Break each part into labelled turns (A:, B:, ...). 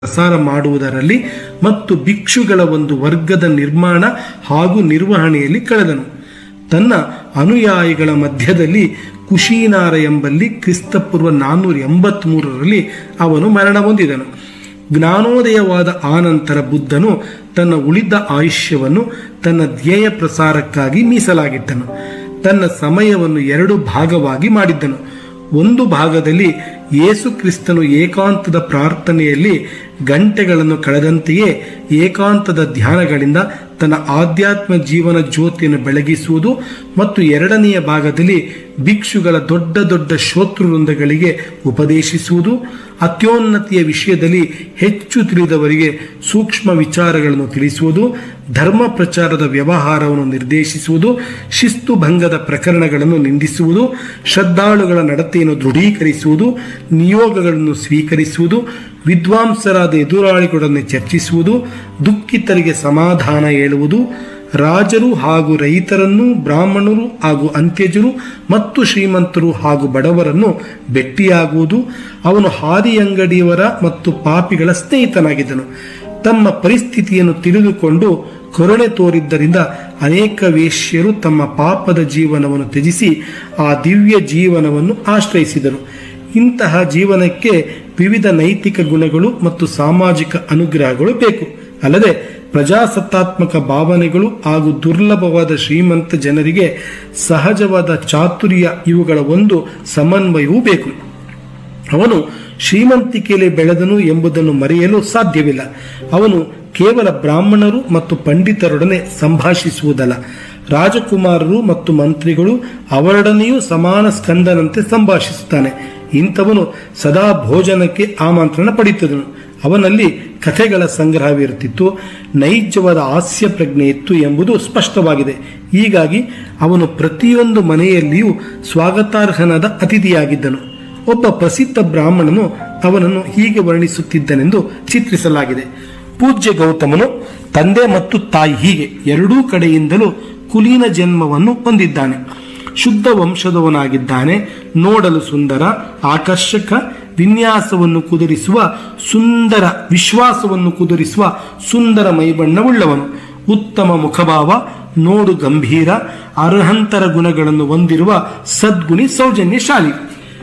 A: ಪ್ರಸಾರ ಮಾಡುವುದರಲ್ಲಿ ಮತ್ತು ಭಿಕ್ಷುಗಳ ಒಂದು ವರ್ಗದ ನಿರ್ಮಾಣ ಹಾಗೂ ನಿರ್ವಹಣೆಯಲ್ಲಿ ಕಳೆದನು ತನ್ನ ಅನುಯಾಯಿಗಳ ಮಧ್ಯದಲ್ಲಿ ಕುಶೀನಾರ ಎಂಬಲ್ಲಿ ಕ್ರಿಸ್ತಪೂರ್ವ ನಾನ್ನೂರ ಎಂಬತ್ಮೂರರಲ್ಲಿ ಅವನು ಮರಣ ಹೊಂದಿದನು ಜ್ಞಾನೋದಯವಾದ ಆನಂತರ ಬುದ್ಧನು ತನ್ನ ಉಳಿದ ಆಯುಷ್ಯವನ್ನು ತನ್ನ ಧ್ಯೇಯ ಪ್ರಸಾರಕ್ಕಾಗಿ ಮೀಸಲಾಗಿಟ್ಟನು ತನ್ನ ಸಮಯವನ್ನು ಎರಡು ಭಾಗವಾಗಿ ಮಾಡಿದ್ದನು ಒಂದು ಭಾಗದಲ್ಲಿ ಯೇಸು ಕ್ರಿಸ್ತನು ಏಕಾಂತದ ಪ್ರಾರ್ಥನೆಯಲ್ಲಿ ಗಂಟೆಗಳನ್ನು ಕಳೆದಂತೆಯೇ ಏಕಾಂತದ ಧ್ಯಾನಗಳಿಂದ ತನ್ನ ಆಧ್ಯಾತ್ಮ ಜೀವನ ಜ್ಯೋತಿಯನ್ನು ಬೆಳಗಿಸುವುದು ಮತ್ತು ಎರಡನೆಯ ಭಾಗದಲ್ಲಿ ಭಿಕ್ಷುಗಳ ದೊಡ್ಡ ದೊಡ್ಡ ಶೋತೃವೃಂದಗಳಿಗೆ ಉಪದೇಶಿಸುವುದು ಅತ್ಯೋನ್ನತಿಯ ವಿಷಯದಲ್ಲಿ ಹೆಚ್ಚು ತಿಳಿದವರಿಗೆ ಸೂಕ್ಷ್ಮ ವಿಚಾರಗಳನ್ನು ತಿಳಿಸುವುದು ಧರ್ಮ ಪ್ರಚಾರದ ವ್ಯವಹಾರವನ್ನು ನಿರ್ದೇಶಿಸುವುದು ಶಿಸ್ತು ಭಂಗದ ಪ್ರಕರಣಗಳನ್ನು ನಿಂದಿಸುವುದು ಶ್ರದ್ಧಾಳುಗಳ ನಡತೆಯನ್ನು ದೃಢೀಕರಿಸುವುದು ನಿಯೋಗಗಳನ್ನು ಸ್ವೀಕರಿಸುವುದು ವಿದ್ವಾಂಸರಾದ ಎದುರಾಳಿಗಳೊಡನೆ ಚರ್ಚಿಸುವುದು ದುಃಖಿತರಿಗೆ ಸಮಾಧಾನ ಹೇಳುವುದು ರಾಜರು ಹಾಗೂ ರೈತರನ್ನು ಬ್ರಾಹ್ಮಣರು ಹಾಗೂ ಅಂತ್ಯಜರು ಮತ್ತು ಶ್ರೀಮಂತರು ಹಾಗೂ ಬಡವರನ್ನು ಭೆಟ್ಟಿಯಾಗುವುದು ಅವನು ಹಾದಿಯಂಗಡಿಯವರ ಮತ್ತು ಪಾಪಿಗಳ ಸ್ನೇಹಿತನಾಗಿದ್ದನು ತಮ್ಮ ಪರಿಸ್ಥಿತಿಯನ್ನು ತಿಳಿದುಕೊಂಡು ಕರುಣೆ ತೋರಿದ್ದರಿಂದ ಅನೇಕ ವೇಶ್ಯರು ತಮ್ಮ ಪಾಪದ ಜೀವನವನ್ನು ತ್ಯಜಿಸಿ ಆ ದಿವ್ಯ ಜೀವನವನ್ನು ಆಶ್ರಯಿಸಿದರು ಇಂತಹ ಜೀವನಕ್ಕೆ ವಿವಿಧ ನೈತಿಕ ಗುಣಗಳು ಮತ್ತು ಸಾಮಾಜಿಕ ಅನುಗ್ರಹಗಳು ಬೇಕು ಅಲ್ಲದೆ ಪ್ರಜಾಸತ್ತಾತ್ಮಕ ಭಾವನೆಗಳು ಹಾಗೂ ದುರ್ಲಭವಾದ ಶ್ರೀಮಂತ ಜನರಿಗೆ ಸಹಜವಾದ ಚಾತುರ್ಯ ಇವುಗಳ ಒಂದು ಸಮನ್ವಯವೂ ಬೇಕು ಅವನು ಶ್ರೀಮಂತಿಕೆಯಲ್ಲಿ ಬೆಳೆದನು ಎಂಬುದನ್ನು ಮರೆಯಲು ಸಾಧ್ಯವಿಲ್ಲ ಅವನು ಕೇವಲ ಬ್ರಾಹ್ಮಣರು ಮತ್ತು ಪಂಡಿತರೊಡನೆ ಸಂಭಾಷಿಸುವುದಲ್ಲ ರಾಜಕುಮಾರರು ಮತ್ತು ಮಂತ್ರಿಗಳು ಅವರೊಡನೆಯೂ ಸಮಾನ ಸ್ಕಂದನಂತೆ ಸಂಭಾಷಿಸುತ್ತಾನೆ ಇಂಥವನು ಸದಾ ಭೋಜನಕ್ಕೆ ಆಮಂತ್ರಣ ಪಡೆಯುತ್ತಿದ್ದನು ಅವನಲ್ಲಿ ಕಥೆಗಳ ಸಂಗ್ರಹವಿರುತ್ತಿತ್ತು ನೈಜವಾದ ಹಾಸ್ಯ ಪ್ರಜ್ಞೆ ಇತ್ತು ಎಂಬುದು ಸ್ಪಷ್ಟವಾಗಿದೆ ಹೀಗಾಗಿ ಅವನು ಪ್ರತಿಯೊಂದು ಮನೆಯಲ್ಲಿಯೂ ಸ್ವಾಗತಾರ್ಹನಾದ ಅತಿಥಿಯಾಗಿದ್ದನು ಒಬ್ಬ ಪ್ರಸಿದ್ಧ ಬ್ರಾಹ್ಮಣನು ಅವನನ್ನು ಹೀಗೆ ವರ್ಣಿಸುತ್ತಿದ್ದನೆಂದು ಚಿತ್ರಿಸಲಾಗಿದೆ ಪೂಜ್ಯ ಗೌತಮನು ತಂದೆ ಮತ್ತು ತಾಯಿ ಹೀಗೆ ಎರಡೂ ಕಡೆಯಿಂದಲೂ ಕುಲೀನ ಜನ್ಮವನ್ನು ಹೊಂದಿದ್ದಾನೆ ಶುದ್ಧ ವಂಶದವನಾಗಿದ್ದಾನೆ ನೋಡಲು ಸುಂದರ ಆಕರ್ಷಕ ವಿನ್ಯಾಸವನ್ನು ಕುದುರಿಸುವ ಸುಂದರ ವಿಶ್ವಾಸವನ್ನು ಕುದುರಿಸುವ ಸುಂದರ ಮೈಬಣ್ಣವುಳ್ಳವನು ಉತ್ತಮ ಮುಖಭಾವ ನೋಡು ಗಂಭೀರ ಅರ್ಹಂತರ ಗುಣಗಳನ್ನು ಹೊಂದಿರುವ ಸದ್ಗುಣಿ ಸೌಜನ್ಯಶಾಲಿ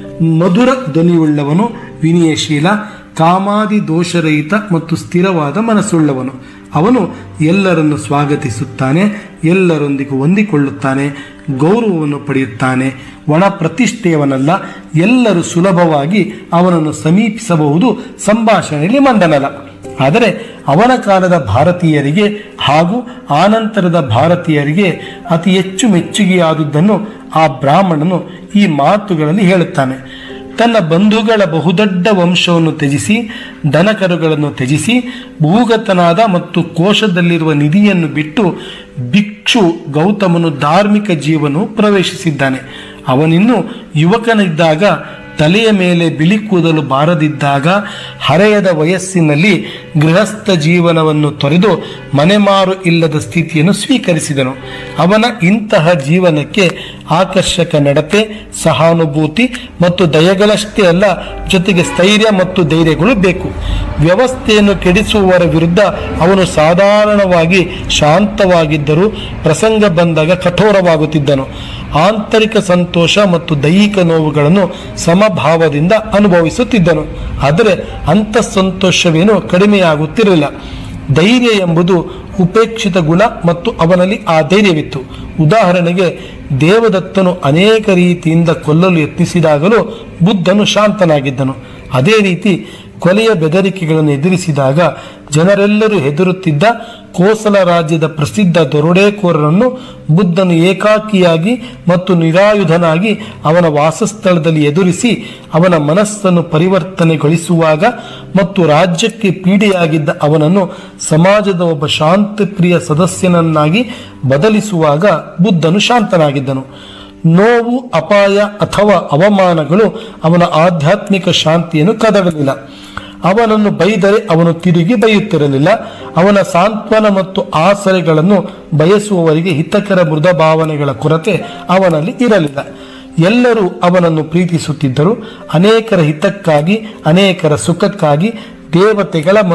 A: ಮಧುರ ಧ್ವನಿಯುಳ್ಳವನು ವಿನಯಶೀಲ ಕಾಮಾದಿ ದೋಷರಹಿತ ಮತ್ತು ಸ್ಥಿರವಾದ ಮನಸ್ಸುಳ್ಳವನು ಅವನು ಎಲ್ಲರನ್ನು ಸ್ವಾಗತಿಸುತ್ತಾನೆ ಎಲ್ಲರೊಂದಿಗೂ ಹೊಂದಿಕೊಳ್ಳುತ್ತಾನೆ ಗೌರವವನ್ನು ಪಡೆಯುತ್ತಾನೆ ಒಣ ಪ್ರತಿಷ್ಠೆಯವನಲ್ಲ ಎಲ್ಲರೂ ಸುಲಭವಾಗಿ ಅವನನ್ನು ಸಮೀಪಿಸಬಹುದು ಸಂಭಾಷಣೆಯಲ್ಲಿ ಮಂದನಲ್ಲ ಆದರೆ ಅವನ ಕಾಲದ ಭಾರತೀಯರಿಗೆ ಹಾಗೂ ಆನಂತರದ ಭಾರತೀಯರಿಗೆ ಅತಿ ಹೆಚ್ಚು ಮೆಚ್ಚುಗೆಯಾದುದನ್ನು ಆ ಬ್ರಾಹ್ಮಣನು ಈ ಮಾತುಗಳಲ್ಲಿ ಹೇಳುತ್ತಾನೆ ತನ್ನ ಬಂಧುಗಳ ಬಹುದೊಡ್ಡ ವಂಶವನ್ನು ತ್ಯಜಿಸಿ ದನಕರುಗಳನ್ನು ತ್ಯಜಿಸಿ ಭೂಗತನಾದ ಮತ್ತು ಕೋಶದಲ್ಲಿರುವ ನಿಧಿಯನ್ನು ಬಿಟ್ಟು ಭಿಕ್ಷು ಗೌತಮನು ಧಾರ್ಮಿಕ ಜೀವನ ಪ್ರವೇಶಿಸಿದ್ದಾನೆ ಅವನಿನ್ನು ಯುವಕನಿದ್ದಾಗ ತಲೆಯ ಮೇಲೆ ಬಿಳಿ ಕೂದಲು ಬಾರದಿದ್ದಾಗ ಹರೆಯದ ವಯಸ್ಸಿನಲ್ಲಿ ಗೃಹಸ್ಥ ಜೀವನವನ್ನು ತೊರೆದು ಮನೆಮಾರು ಇಲ್ಲದ ಸ್ಥಿತಿಯನ್ನು ಸ್ವೀಕರಿಸಿದನು ಅವನ ಇಂತಹ ಜೀವನಕ್ಕೆ ಆಕರ್ಷಕ ನಡತೆ ಸಹಾನುಭೂತಿ ಮತ್ತು ದಯಗಳಷ್ಟೇ ಅಲ್ಲ ಜೊತೆಗೆ ಸ್ಥೈರ್ಯ ಮತ್ತು ಧೈರ್ಯಗಳು ಬೇಕು ವ್ಯವಸ್ಥೆಯನ್ನು ಕೆಡಿಸುವವರ ವಿರುದ್ಧ ಅವನು ಸಾಧಾರಣವಾಗಿ ಶಾಂತವಾಗಿದ್ದರೂ ಪ್ರಸಂಗ ಬಂದಾಗ ಕಠೋರವಾಗುತ್ತಿದ್ದನು ಆಂತರಿಕ ಸಂತೋಷ ಮತ್ತು ದೈಹಿಕ ನೋವುಗಳನ್ನು ಸಮಭಾವದಿಂದ ಅನುಭವಿಸುತ್ತಿದ್ದನು ಆದರೆ ಅಂಥ ಸಂತೋಷವೇನು ಕಡಿಮೆಯಾಗುತ್ತಿರಲಿಲ್ಲ ಧೈರ್ಯ ಎಂಬುದು ಉಪೇಕ್ಷಿತ ಗುಣ ಮತ್ತು ಅವನಲ್ಲಿ ಆ ಧೈರ್ಯವಿತ್ತು ಉದಾಹರಣೆಗೆ ದೇವದತ್ತನು ಅನೇಕ ರೀತಿಯಿಂದ ಕೊಲ್ಲಲು ಯತ್ನಿಸಿದಾಗಲೂ ಬುದ್ಧನು ಶಾಂತನಾಗಿದ್ದನು ಅದೇ ರೀತಿ ಕೊಲೆಯ ಬೆದರಿಕೆಗಳನ್ನು ಎದುರಿಸಿದಾಗ ಜನರೆಲ್ಲರೂ ಹೆದರುತ್ತಿದ್ದ ಕೋಸಲ ರಾಜ್ಯದ ಪ್ರಸಿದ್ಧ ದೊರಡೇಕೋರರನ್ನು ಬುದ್ಧನು ಏಕಾಕಿಯಾಗಿ ಮತ್ತು ನಿರಾಯುಧನಾಗಿ ಅವನ ವಾಸಸ್ಥಳದಲ್ಲಿ ಎದುರಿಸಿ ಅವನ ಮನಸ್ಸನ್ನು ಪರಿವರ್ತನೆಗೊಳಿಸುವಾಗ ಮತ್ತು ರಾಜ್ಯಕ್ಕೆ ಪೀಡೆಯಾಗಿದ್ದ ಅವನನ್ನು ಸಮಾಜದ ಒಬ್ಬ ಶಾಂತಿಪ್ರಿಯ ಸದಸ್ಯನನ್ನಾಗಿ ಬದಲಿಸುವಾಗ ಬುದ್ಧನು ಶಾಂತನಾಗಿದ್ದನು ನೋವು ಅಪಾಯ ಅಥವಾ ಅವಮಾನಗಳು ಅವನ ಆಧ್ಯಾತ್ಮಿಕ ಶಾಂತಿಯನ್ನು ಕದಡಲಿಲ್ಲ ಅವನನ್ನು ಬೈದರೆ ಅವನು ತಿರುಗಿ ಬೈಯುತ್ತಿರಲಿಲ್ಲ ಅವನ ಸಾಂತ್ವನ ಮತ್ತು ಆಸರೆಗಳನ್ನು ಬಯಸುವವರಿಗೆ ಹಿತಕರ ಮೃದ ಭಾವನೆಗಳ ಕೊರತೆ ಅವನಲ್ಲಿ ಇರಲಿಲ್ಲ ಎಲ್ಲರೂ ಅವನನ್ನು ಪ್ರೀತಿಸುತ್ತಿದ್ದರು ಅನೇಕರ ಹಿತಕ್ಕಾಗಿ ಅನೇಕರ ಸುಖಕ್ಕಾಗಿ ದೇವತೆಗಳ